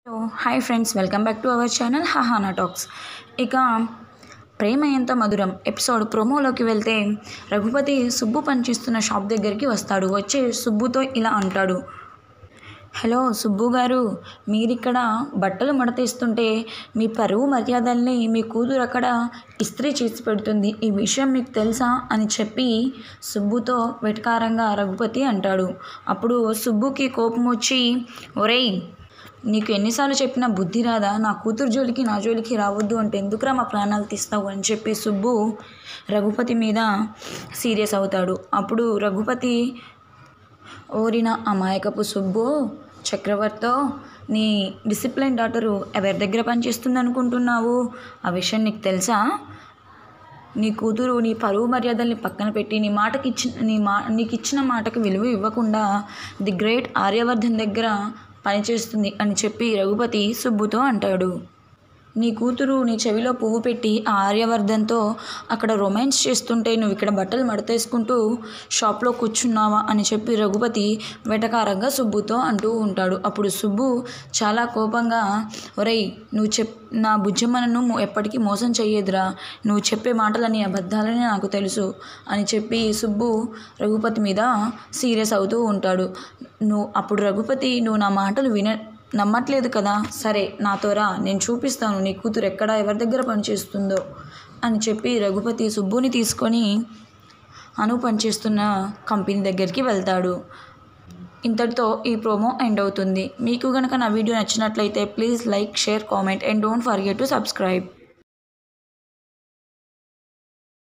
hi friends welcome back to our channel Hahana talks ఇక ప్రేమ ఎంత మధురం ఎపిసోడ్ ప్రోమోలోకి వెళ్తే రఘుపతి సుబ్బు పనిచేస్తున్న షాప్ దగ్గరికి వస్తాడు వచ్చి సుబ్బుతో ఇలా అంటాడు హలో సుబ్బు గారు మీరిక్కడ బట్టలు మడతేస్తుంటే మీ పరువు మర్యాదల్ని మీ కూతురు అక్కడ ఇస్త్రీ చేసి పెడుతుంది ఈ విషయం మీకు తెలుసా అని చెప్పి సుబ్బుతో వెటకారంగా రఘుపతి అంటాడు అప్పుడు సుబ్బుకి కోపం వచ్చి ఒరేయ్ నీకు ఎన్నిసార్లు చెప్పినా బుద్ధి రాదా నా కూతురు జోలికి నా జోలికి రావద్దు అంటే ఎందుకురా మా ప్రాణాలు తీస్తావు అని చెప్పి సుబ్బు రఘుపతి మీద సీరియస్ అవుతాడు అప్పుడు రఘుపతి ఓరిన అమాయకపు సుబ్బు చక్రవర్తితో నీ డిసిప్లిన్ డాటరు ఎవరి దగ్గర పనిచేస్తుంది అనుకుంటున్నావు ఆ విషయం నీకు తెలుసా నీ కూతురు నీ పరువు మర్యాదల్ని పక్కన పెట్టి నీ మాటకి ఇచ్చిన నీ మా నీకు ఇచ్చిన మాటకి విలువ ఇవ్వకుండా ది గ్రేట్ ఆర్యవర్ధన్ దగ్గర పనిచేస్తుంది అని చెప్పి రఘుపతి సుబ్బుతో అంటాడు నీ కూతురు నీ చెవిలో పువ్వు పెట్టి ఆ ఆర్యవర్ధన్తో అక్కడ రొమాన్స్ చేస్తుంటే నువ్వు ఇక్కడ బట్టలు మడతేసుకుంటూ షాప్లో కూర్చున్నావా అని చెప్పి రఘుపతి వెటకారంగా సుబ్బుతో అంటూ ఉంటాడు అప్పుడు సుబ్బు చాలా కోపంగా ఒరేయ్ నువ్వు చెప్ నా బుజ్జమ్మను మో- ఎప్పటికీ మోసం చెయ్యదురా నువ్వు చెప్పే మాటలని అబద్ధాలని నాకు తెలుసు అని చెప్పి సుబ్బు రఘుపతి మీద సీరియస్ అవుతూ ఉంటాడు నువ్వు అప్పుడు రఘుపతి నువ్వు నా మాటలు విన నమ్మట్లేదు కదా సరే నాతో రా నేను చూపిస్తాను నీ కూతురు ఎక్కడ ఎవరి దగ్గర పనిచేస్తుందో అని చెప్పి రఘుపతి సుబ్బుని తీసుకొని అను పనిచేస్తున్న కంపెనీ దగ్గరికి వెళ్తాడు ఇంతటితో ఈ ప్రోమో ఎండ్ అవుతుంది మీకు కనుక నా వీడియో నచ్చినట్లయితే please like share comment and don't forget to subscribe